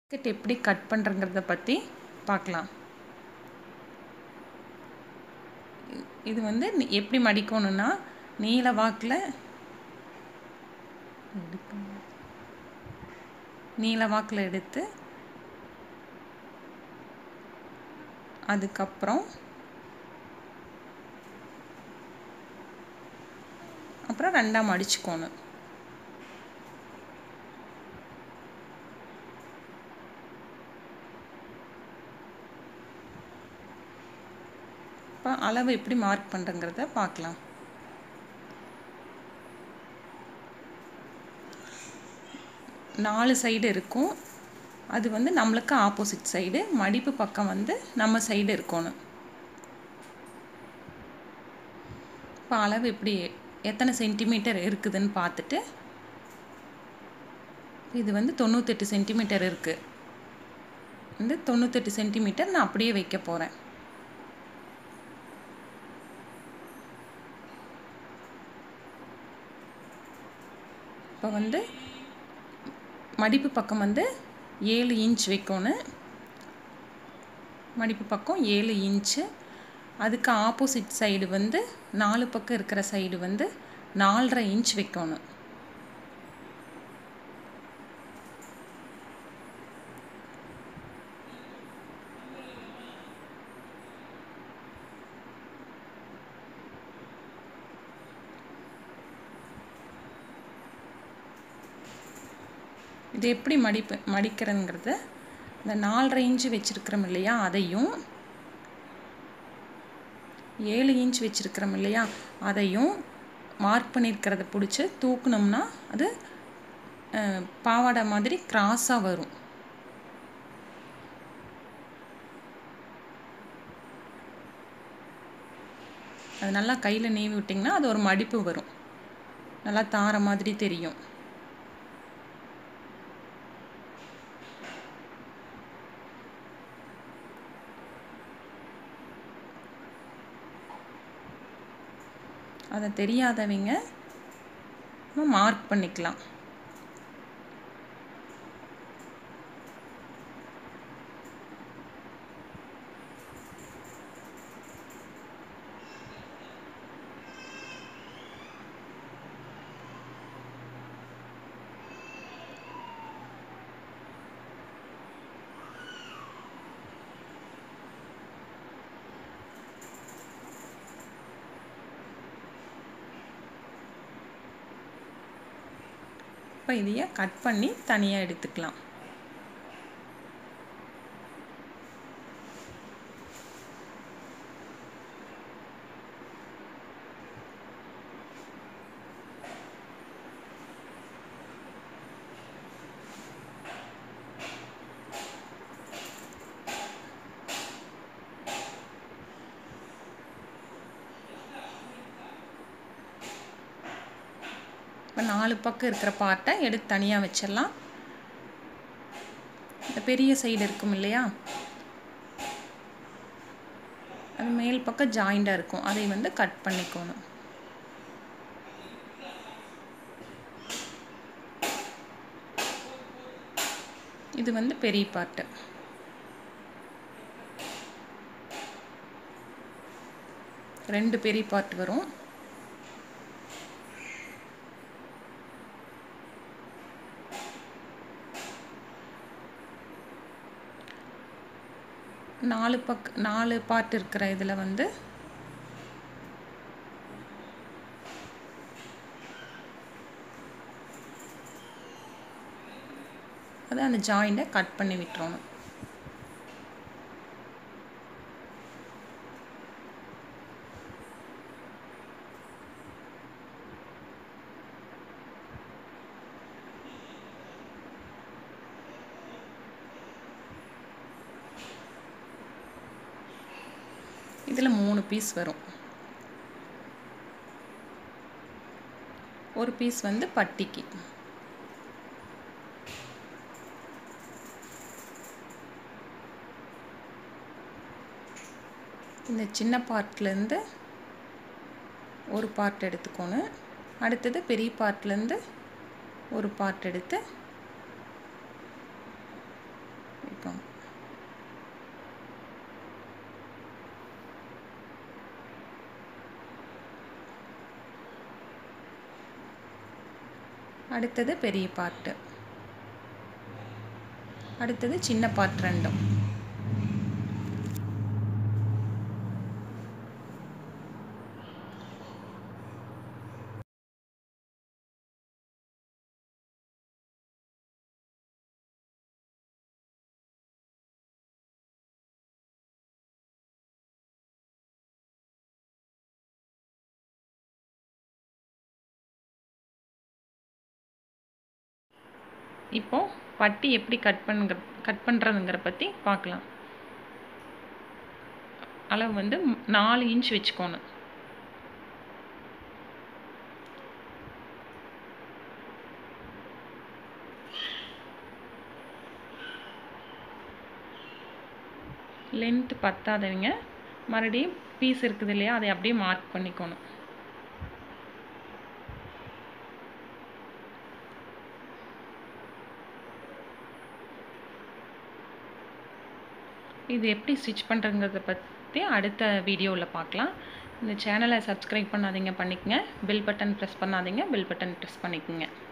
biscuit எப்படி cut பண்ணுறங்கிறத பற்றி பார்க்கலாம் இது வந்து நி- எப்படி மடிக்கணும்னா நீல வாக்கில் நீல வாக்கில் எடுத்து அதுக்கப்புறம் அப்புறம் ரெண்டாக மடிச்சுக்கணும் இப்போ அளவு எப்படி மார்க் பண்ணுறங்கிறத பார்க்கலாம் நாலு சைடு இருக்கும் அது வந்து நம்மளுக்கு ஆப்போசிட் சைடு மடிப்பு பக்கம் வந்து நம்ம சைடு இருக்கணும் இப்போ அளவு எப்படி எத்தனை சென்டிமீட்டர் இருக்குதுன்னு பார்த்துட்டு இது வந்து தொண்ணூத்தெட்டு சென்டிமீட்டர் இருக்குது வந்து தொண்ணூத்தெட்டு சென்டிமீட்டர் நான் அப்படியே வைக்க போகிறேன் இப்போ வந்து மடிப்பு பக்கம் வந்து ஏழு இன்ச் வைக்கணும் மடிப்பு பக்கம் ஏழு இன்ச்சு அதுக்கு ஆப்போசிட் சைடு வந்து நாலு பக்கம் இருக்கிற சைடு வந்து நாலரை இன்ச் வைக்கணும் இது எப்படி மடிப்பு மடிக்கிறதுங்கிறத இந்த நாலரை இன்ச்சு வச்சுருக்கிறோம் இல்லையா அதையும் ஏழு இன்ச் வச்சுருக்கிறோம் இல்லையா அதையும் மார்க் பண்ணியிருக்கிறத பிடிச்சி தூக்குனோம்னா அது அஹ், பாவாடை மாதிரி கிராஸாக வரும் அது நல்லா கையில் நீவி விட்டிங்கன்னா அது ஒரு மடிப்பு வரும் நல்லா தார மாதிரி தெரியும் அதை தெரியாதவங்க மார்க் பண்ணிக்கலாம் இப்போ இதையே கட் பண்ணி தனியாக எடுத்துக்கலாம் இப்போ நாலு பக்கம் இருக்கிற பார்ட்டை எடுத்து தனியாக வச்சிடலாம் இந்த பெரிய சைடு இருக்கும் இல்லையா அது மேல் பக்கம் ஜாயிண்டாக இருக்கும் அதை வந்து கட் பண்ணிக்கணும் இது வந்து பெரிய பார்ட்டு ரெண்டு பெரிய பார்ட் வரும் நாலு பக் நாலு பார்ட் இருக்கிற இதில் வந்து அது அந்த ஜாயிண்ட்டை கட் பண்ணி விட்டுறணும் இதில் மூணு பீஸ் வரும் ஒரு பீஸ் வந்து பட்டிக்கு இந்த சின்ன பார்ட்லேருந்து ஒரு பார்ட் எடுத்துக்கணும் அடுத்தது பெரிய பார்ட்லேருந்து ஒரு பார்ட் எடுத்து பண்ணிக்கோங்க அடுத்தது பெரிய பார்ட்டு அடுத்தது சின்ன பார்ட் ரெண்டும் இப்போ பட்டி எப்படி கட் பண்ணுங்க கட் பண்ணுறதுங்கிற பற்றி பார்க்கலாம் அளவு வந்து நாலு இன்ச் வச்சுக்கோணும் லென்த் பத்தாதவங்க மறுபடியும் பீஸ் இருக்குது இல்லையா அதை அப்படியே மார்க் பண்ணிக்கணும் இது எப்படி ஸ்டிச் பண்ணுறங்கிறத பற்றி அடுத்த வீடியோவில் பார்க்கலாம் இந்த சேனலை சப்ஸ்கிரைப் பண்ணாதீங்க பண்ணிக்கங்க பெல் பட்டன் ப்ரெஸ் பண்ணாதீங்க பெல் பட்டன் ப்ரெஸ் பண்ணிக்கோங்க